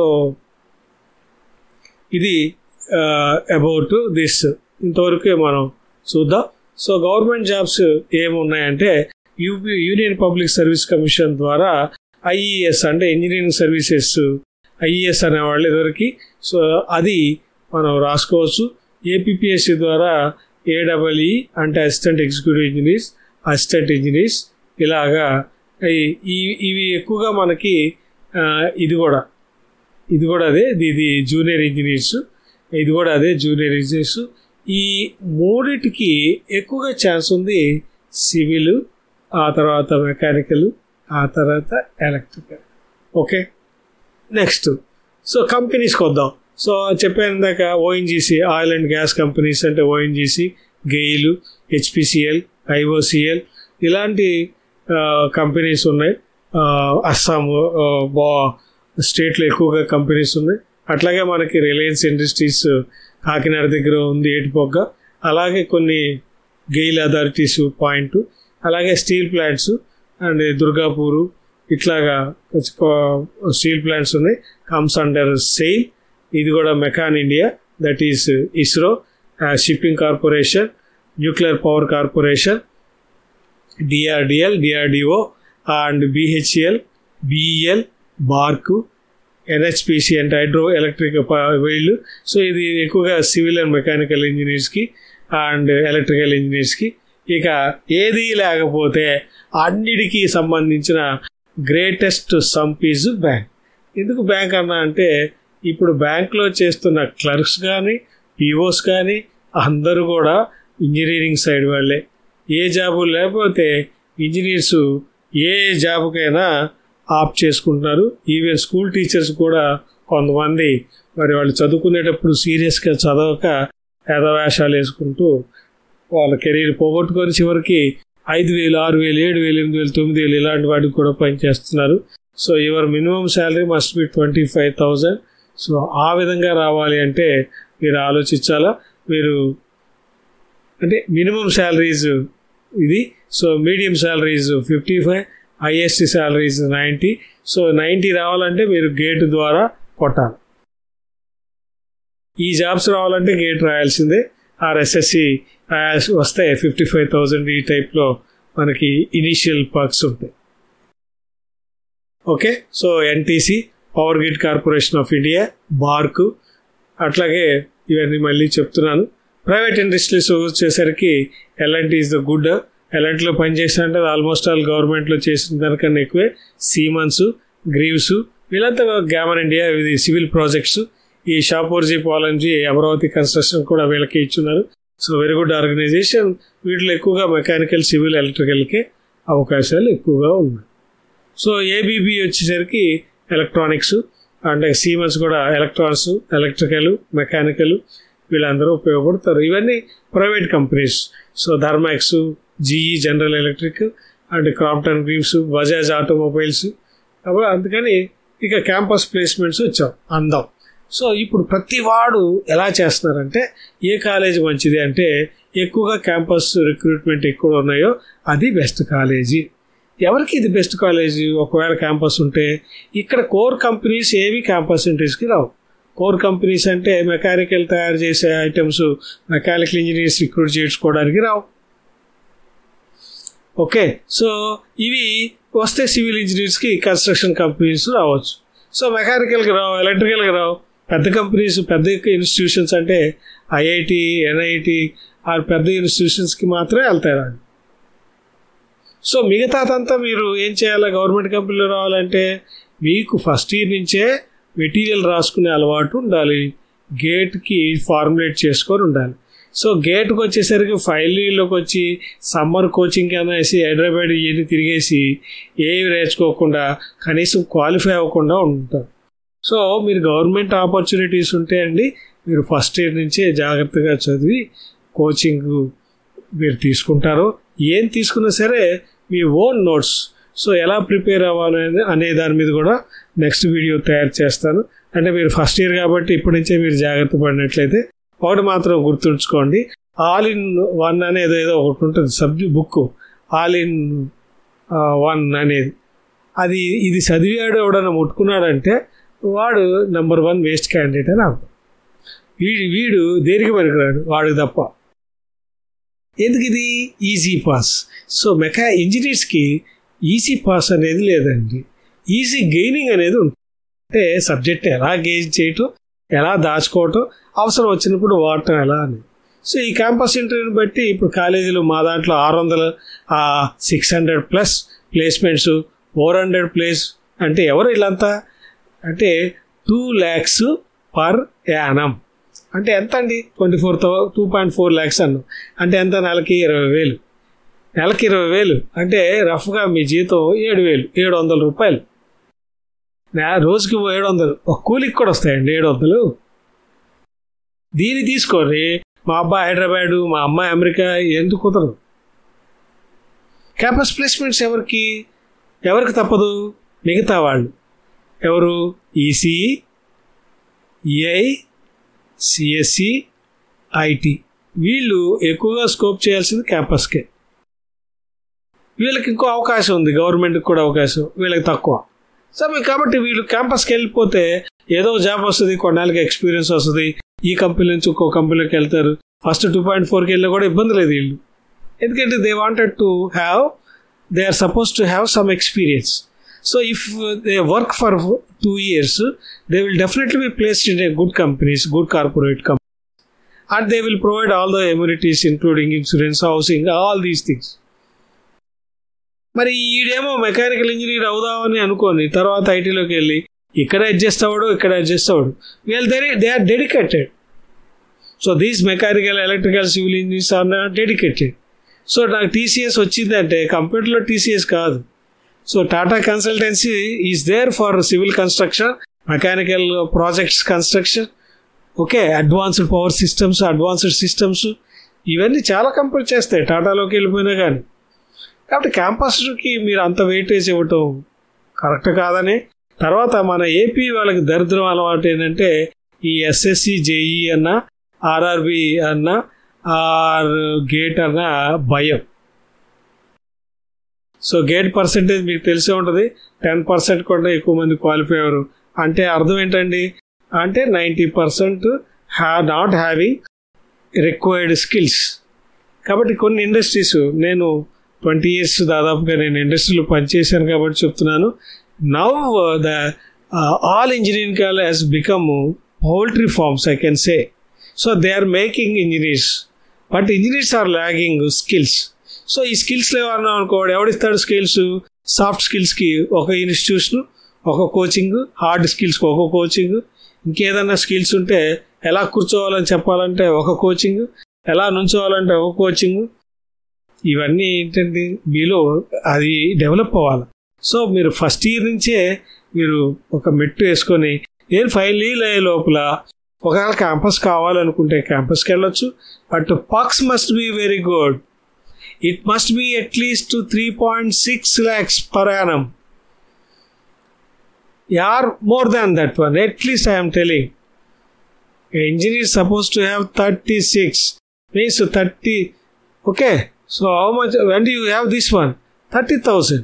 ఇది అబౌట్ దిస్ ఇంతవరకే మనం చూద్దాం సో గవర్నమెంట్ జాబ్స్ ఏమున్నాయంటే UP union public service commission ద్వారా ఐఈఎస్ అంటే ఇంజనీరింగ్ సర్వీసెస్ ఐఈఎస్ అనేవాళ్ళు ఇదివరకు సో అది మనం రాసుకోవచ్చు ఏపీఎస్సి ద్వారా ఏడబ్ల్ఈ అంటే assistant executive engineers assistant engineers ఇలాగా ఈ ఇవి ఎక్కువగా మనకి ఇది కూడా ఇది కూడా అదే ఇది జూనియర్ ఇంజనీర్స్ ఇది కూడా అదే జూనియర్ ఇంజనీర్స్ ఈ మూడిటికి ఎక్కువగా ఛాన్స్ ఉంది సివిల్ ఆ తర్వాత మెకానికల్ ఆ తర్వాత ఎలక్ట్రికల్ ఓకే నెక్స్ట్ సో కంపెనీస్కి వద్దాం సో చెప్పాను ఇందాక ONGC oil and gas companies అంటే ఓఎన్జీసీ గెయిల్ హెచ్పిసిఎల్ ఐఓసిఎల్ ఇలాంటి కంపెనీస్ ఉన్నాయి అస్సాం బా స్టేట్లో ఎక్కువగా కంపెనీస్ ఉన్నాయి అట్లాగే మనకి రిలయన్స్ ఇండస్ట్రీస్ కాకినాడ దగ్గర ఉంది ఏటిపొగ్గ అలాగే కొన్ని గెయిల్ అథారిటీస్ పాయింట్ అలాగే స్టీల్ ప్లాంట్స్ అండ్ దుర్గాపూరు ఇట్లాగా స్టీల్ ప్లాంట్స్ ఉన్నాయి కమ్స్ అండర్ సెయిల్ ఇది కూడా MECON India that is ISRO shipping corporation nuclear power corporation DRDL DRDO and BHEL BEL BARC NHPC అంటే హైడ్రో ఎలక్ట్రిక్ వీళ్ళు సో ఇది ఎక్కువగా civil and mechanical ఇంజనీర్స్కి and electrical ఇంజనీర్స్కి ఇక ఏది లేకపోతే అన్నిటికీ సంబంధించిన గ్రేటెస్ట్ సంప్ ఈజ్ బ్యాంక్ ఎందుకు బ్యాంక్ అన్నా అంటే ఇప్పుడు బ్యాంక్లో చేస్తున్న క్లర్క్స్ కానీ పీఓస్ కానీ అందరూ కూడా ఇంజనీరింగ్ సైడ్ వాళ్ళే ఏ జాబు లేకపోతే ఇంజనీర్స్ ఏ జాబుకైనా ఆప్ చేసుకుంటున్నారు ఈవెన్ స్కూల్ టీచర్స్ కూడా కొంతమంది మరి వాళ్ళు చదువుకునేటప్పుడు సీరియస్గా చదవక వేషాలు వేసుకుంటూ వాళ్ళ కెరీర్ పోగొట్టుకొని చివరికి ఐదు వేలు ఆరు వేలు ఏడు వేలు ఎనిమిది వేలు తొమ్మిది వేలు ఇలాంటి వాటికి కూడా పనిచేస్తున్నారు so your minimum salary must be twenty five thousand so ఆ విధంగా రావాలి అంటే మీరు ఆలోచించాలా మీరు అంటే మినిమం శాలరీస్ ఇది so medium salaries fifty five highest salaries ninety so ninety రావాలంటే మీరు గేట్ ద్వారా కొట్టాలి ఈ జాబ్స్ రావాలంటే గేట్ రాయాల్సిందే ఆర్ ఎస్ఎస్సి వస్తే ఫిఫ్టీ ఫైవ్ థౌజండ్ ఈ టైప్లో మనకి ఇనీషియల్ పర్క్స్ ఉంటాయి okay so NTC power grid corporation of India BARC అట్లాగే ఇవన్నీ మళ్ళీ చెప్తున్నాను ప్రైవేట్ ఇండస్ట్రీస్ వచ్చేసరికి ఎల్ఎన్టీ ఈజ్ ద గుడ్ ఎలాంటిలో పనిచేసినంటే ఆల్మోస్ట్ ఆల్ గవర్నమెంట్లో చేసిన దానికన్నా ఎక్కువే సీమన్స్ గ్రీవ్స్ వీళ్ళంతా గ్యామన్ ఇండియా ఇది సివిల్ ప్రాజెక్ట్స్ ఈ షాపూర్జీ పాలంజీ అమరావతి కన్స్ట్రక్షన్ కూడా వీళ్ళకి ఇచ్చున్నారు సో వెరీ గుడ్ ఆర్గనైజేషన్ వీటిలో ఎక్కువగా మెకానికల్ సివిల్ ఎలక్ట్రికల్కే అవకాశాలు ఎక్కువగా ఉన్నాయి సో ఏబీబీ వచ్చేసరికి ఎలక్ట్రానిక్స్ అంటే సీమన్స్ కూడా ఎలక్ట్రానిక్స్ ఎలక్ట్రికల్ మెకానికల్ వీళ్ళందరూ ఉపయోగపడతారు ఇవన్నీ private companies so Thermax GE general electric and Crompton Greaves Bajaj automobiles కాబట్టి అందుకని ఇక క్యాంపస్ ప్లేస్మెంట్స్ వచ్చాం అందం సో ఇప్పుడు ప్రతి వాడు ఎలా చేస్తున్నారంటే ఏ కాలేజ్ మంచిది అంటే ఎక్కువగా క్యాంపస్ రిక్రూట్మెంట్ ఎక్కువ ఉన్నాయో అది బెస్ట్ కాలేజీ ఎవరికి ఇది బెస్ట్ కాలేజీ ఒకవేళ క్యాంపస్ ఉంటే ఇక్కడ కోర్ కంపెనీస్ ఏవి క్యాంపస్ ఇంట్రీస్కి రావు కోర్ కంపెనీస్ అంటే మెకానికల్ తయారు చేసే ఐటమ్స్ మెకానికల్ ఇంజనీర్స్ రిక్రూట్ చేసుకోవడానికి రావు ఓకే సో ఇవి వస్తే సివిల్ ఇంజనీర్స్కి కన్స్ట్రక్షన్ కంపెనీస్ రావచ్చు సో మెకానికల్కి రావు ఎలక్ట్రికల్కి రావు పెద్ద కంపెనీస్ పెద్ద ఇన్స్టిట్యూషన్స్ అంటే ఐఐటి ఎన్ఐటి ఆ పెద్ద ఇన్స్టిట్యూషన్స్కి మాత్రమే వెళ్తారు వాళ్ళు సో మిగతాదంతా మీరు ఏం చేయాలి గవర్నమెంట్ కంపెనీలో రావాలంటే మీకు ఫస్ట్ ఇయర్ నుంచే మెటీరియల్ రాసుకునే అలవాటు ఉండాలి గేట్కి ఫార్ములేట్ చేసుకొని ఉండాలి సో గేట్కి వచ్చేసరికి ఫైనల్లోకి వచ్చి సమ్మర్ కోచింగ్ అనేసి హైదరాబాద్ ఇవన్నీ తిరిగేసి ఏవి నేర్చుకోకుండా కనీసం క్వాలిఫై అవ్వకుండా ఉంటారు సో మీరు గవర్నమెంట్ ఆపర్చునిటీస్ ఉంటే అండి మీరు ఫస్ట్ ఇయర్ నుంచే జాగ్రత్తగా చదివి కోచింగ్ మీరు తీసుకుంటారు ఏం తీసుకున్నా సరే మీ ఓన్ నోట్స్ సో ఎలా ప్రిపేర్ అవ్వాలి అనే దాని మీద కూడా నెక్స్ట్ వీడియో తయారు చేస్తాను అంటే మీరు ఫస్ట్ ఇయర్ కాబట్టి ఇప్పటి నుంచే మీరు జాగ్రత్త పడినట్లయితే ఒకటి మాత్రం గుర్తుంచుకోండి ఆల్ ఇన్ వన్ అనేది ఏదో ఒకటి ఉంటుంది subject book all in one అనేది అది ఇది చదివాడు ఎవడన్నా ముట్టుకున్నాడంటే వాడు నెంబర్ వన్ వేస్ట్ క్యాండిడేట్ అని అర్థం వీడు వీడు దేనికి పనికిరాడు వాడు తప్ప ఎందుకు ఇది ఈజీ పాస్ సో మెకా ఇంజనీర్స్కి ఈజీ పాస్ అనేది లేదండి ఈజీ గెయినింగ్ అనేది ఉంటుంది అంటే సబ్జెక్ట్ ఎలా గెయిన్ చేయటం ఎలా దాచుకోవటం అవసరం వచ్చినప్పుడు వాడటం ఎలా అని సో ఈ క్యాంపస్ ఇంటర్వ్యూని బట్టి ఇప్పుడు కాలేజీలో మా దాంట్లో ఆరు వందల six hundred plus placements four hundred place అంటే ఎవరు వీళ్ళంతా అంటే టూ ల్యాక్స్ పర్ యానం అంటే ఎంత అండి ట్వంటీ ఫోర్ థౌ two point four lakhs annum అంటే ఎంత నెలకి ఇరవై వేలు నెలకి ఇరవై వేలు అంటే రఫ్గా మీ జీతం ఏడు వేలు ఏడు వందల రూపాయలు రోజుకి ఏడు వందలు ఒక కూలికి కూడా వస్తాయండి ఏడు వందలు దీన్ని తీసుకొని మా అబ్బాయి హైదరాబాదు మా అమ్మాయి అమెరికా ఎందుకు కుదరదు క్యాంపస్ ప్లేస్మెంట్స్ ఎవరికి ఎవరికి తప్పదు మిగతా వాళ్ళు ఎవరు ఈసీఈ ఈఐ సిఎస్సి ఐటి వీళ్ళు ఎక్కువగా స్కోప్ చేయాల్సింది క్యాంపస్కే వీళ్ళకి ఇంకో అవకాశం ఉంది గవర్నమెంట్కి కూడా అవకాశం వీళ్ళకి తక్కువ సో కాబట్టి వీళ్ళు క్యాంపస్కి వెళ్ళిపోతే ఏదో జాబ్ వస్తుంది కొన్నాళ్ళకి ఎక్స్పీరియన్స్ వస్తుంది ఈ కంపెనీ నుంచి ఇంకో కంపెనీలోకి వెళ్తారు ఫస్ట్ టూ పాయింట్ ఫోర్కి వెళ్ళినా కూడా ఇబ్బంది లేదు వీళ్ళు ఎందుకంటే they wanted to have they are suppose to have some experience so if they work for two years they will definitely be placed in a good companies good corporate company and they will provide all the amenities including insurance housing all these things మరి ఈడేమో mechanical engineer అవుదామని అనుకోని తర్వాత ఐటీలోకి వెళ్ళి ఇక్కడ adjust అవ్వడు ఇక్కడ adjust అవ్వడు వీళ్ళు they they are dedicated so these mechanical electrical civil engineers are dedicated so నాకు టీసీఎస్ వచ్చిందంటే కంప్యూటర్లో టీసీఎస్ కాదు so Tata consultancy is there for civil construction mechanical projects construction okay advanced power systems advanced systems ఇవన్నీ చాలా company చేస్తాయి టాటాలోకి వెళ్ళిపోయినా కానీ కాబట్టి క్యాంపస్కి మీరు అంత వెయిటేజ్ ఇవ్వటం కరెక్ట్ కాదని తర్వాత మన ఏపీ వాళ్ళకి దరిద్రం అలవాటు ఏంటంటే ఈ ఎస్ఎస్సి జేఈ అన్న ఆర్ఆర్బి అన్న ఆర్ గేట్ అన్న భయం సో గేట్ పర్సెంటేజ్ మీకు తెలిసే ఉంటుంది టెన్ పర్సెంట్ కూడా ఎక్కువ మంది క్వాలిఫై అవ్వరు అంటే అర్థం ఏంటండి అంటే నైంటీ పర్సెంట్ హ్యా నాట్ హ్యావింగ్ రిక్వైర్డ్ స్కిల్స్ కాబట్టి కొన్ని ఇండస్ట్రీస్ నేను ట్వంటీ ఇయర్స్ దాదాపుగా నేను ఇండస్ట్రీలో పనిచేశాను కాబట్టి చెప్తున్నాను now the all engineering college has become poultry farms I can say so they are making engineers but engineers are lagging skills so ఈ స్కిల్స్ లేవన్నా అనుకోడు ఎవడిస్తాడు స్కిల్స్ సాఫ్ట్ స్కిల్స్కి ఒక ఇన్స్టిట్యూషన్ ఒక కోచింగ్ హార్డ్ స్కిల్స్కి ఒక కోచింగ్ ఇంకేదన్నా స్కిల్స్ ఉంటే ఎలా కూర్చోవాలని చెప్పాలంటే ఒక కోచింగ్ ఎలా నుంచోవాలంటే ఒక కోచింగ్ ఇవన్నీ ఏంటండి మీలో అది డెవలప్ అవ్వాలి సో మీరు ఫస్ట్ ఇయర్ నుంచే మీరు ఒక మెట్టు వేసుకొని నేను ఫైనల్ ఇయర్ అయ్యే లోపల ఒకవేళ క్యాంపస్ కావాలనుకుంటే క్యాంపస్కి వెళ్ళొచ్చు but packs must be very good it must be at least three point six lakhs per annum or more than that one at least I'm telling engineer supposed to have 36 means 30 okay so how much when do you have this one 30000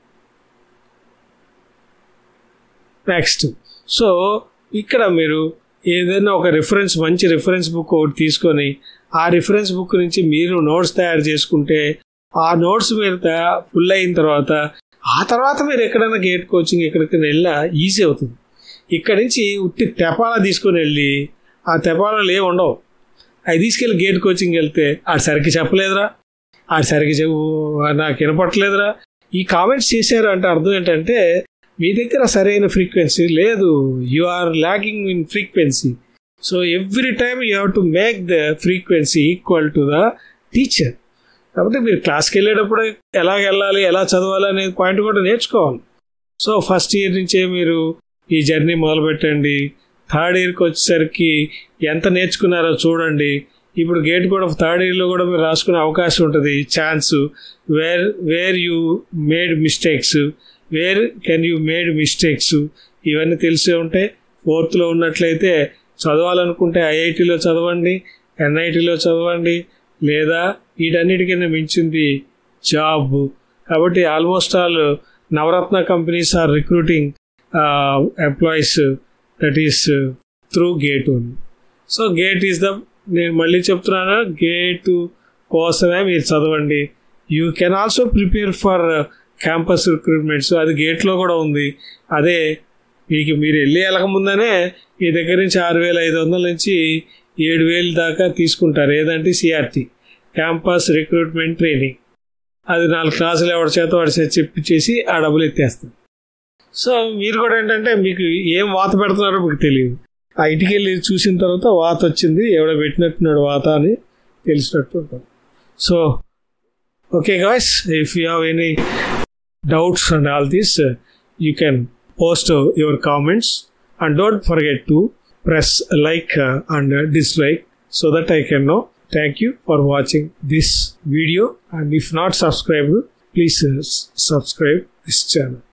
next so ఇక్కడ మీరు ఏదైనా ఒక reference మంచి reference book ఒకటి తీసుకొని ఆ reference book నుంచి మీరు నోట్స్ తయారు చేసుకుంటే ఆ నోట్స్ మీరు ఫుల్ అయిన తర్వాత ఆ తర్వాత మీరు ఎక్కడైనా గేట్ కోచింగ్ ఎక్కడికి వెళ్ళినా ఈజీ అవుతుంది ఇక్కడి నుంచి ఉట్టి తెపాల తీసుకొని వెళ్ళి ఆ తెపాలలో ఏమి ఉండవు అవి తీసుకెళ్ళి గేట్ కోచింగ్ వెళ్తే ఆడు సరికి చెప్పలేదురా ఆడు సరికి చెప్పు నాకు వినపట్లేదురా ఈ కామెంట్స్ చేశారు అంటే అర్థం ఏంటంటే మీ దగ్గర సరైన ఫ్రీక్వెన్సీ లేదు you are lacking in frequency so every time you have to make the frequency equal to the teacher కాబట్టి మీరు క్లాస్కి వెళ్ళేటప్పుడు ఎలా వెళ్ళాలి ఎలా చదవాలి అనే పాయింట్ కూడా నేర్చుకోవాలి సో ఫస్ట్ ఇయర్ నుంచే మీరు ఈ జర్నీ మొదలు పెట్టండి థర్డ్ ఇయర్కి వచ్చేసరికి ఎంత నేర్చుకున్నారో చూడండి ఇప్పుడు గేట్ కూడా థర్డ్ ఇయర్లో కూడా మీరు రాసుకునే అవకాశం ఉంటుంది chance where where you made mistakes where can you made mistakes ఇవన్నీ తెలిసే ఉంటాయి ఫోర్త్లో ఉన్నట్లయితే చదవాలనుకుంటే ఐఐటిలో చదవండి ఎన్ఐటిలో చదవండి లేదా వీటన్నిటికన్నా మించింది జాబ్ కాబట్టి almost all Navratna companies are recruiting employees that is through GATE only so GATE is the నేను మళ్ళీ చెప్తున్నాను గేట్ కోసమే మీరు చదవండి you can also prepare for campus recruitments అది గేట్లో కూడా ఉంది అదే మీకు మీరు వెళ్ళి వెళ్ళకముందనే మీ దగ్గర నుంచి ఆరు వేల ఐదు వందల నుంచి ఏడు వేలు దాకా తీసుకుంటారు ఏదంటే సిఆర్టీ క్యాంపస్ రిక్రూట్మెంట్ ట్రైనింగ్ అది నాలుగు క్లాసులు ఎవరి చేత వాడి చేత చెప్పించేసి ఆ డబ్బులు ఎత్తేస్తారు సో మీరు కూడా ఏంటంటే మీకు ఏం వాత పెడుతున్నారో మీకు తెలియదు ఆ ఇంటికి వెళ్ళి చూసిన తర్వాత వాత వచ్చింది ఎవడో పెట్టినట్టున్నాడు వాత అని తెలిసినట్టు ఉంటుంది so okay guys if you have any doubts and all this you can post your comments and don't forget to press like uh, and uh, dislike so that I can know. Thank you for watching this video and if not subscribed, please uh, subscribe this channel.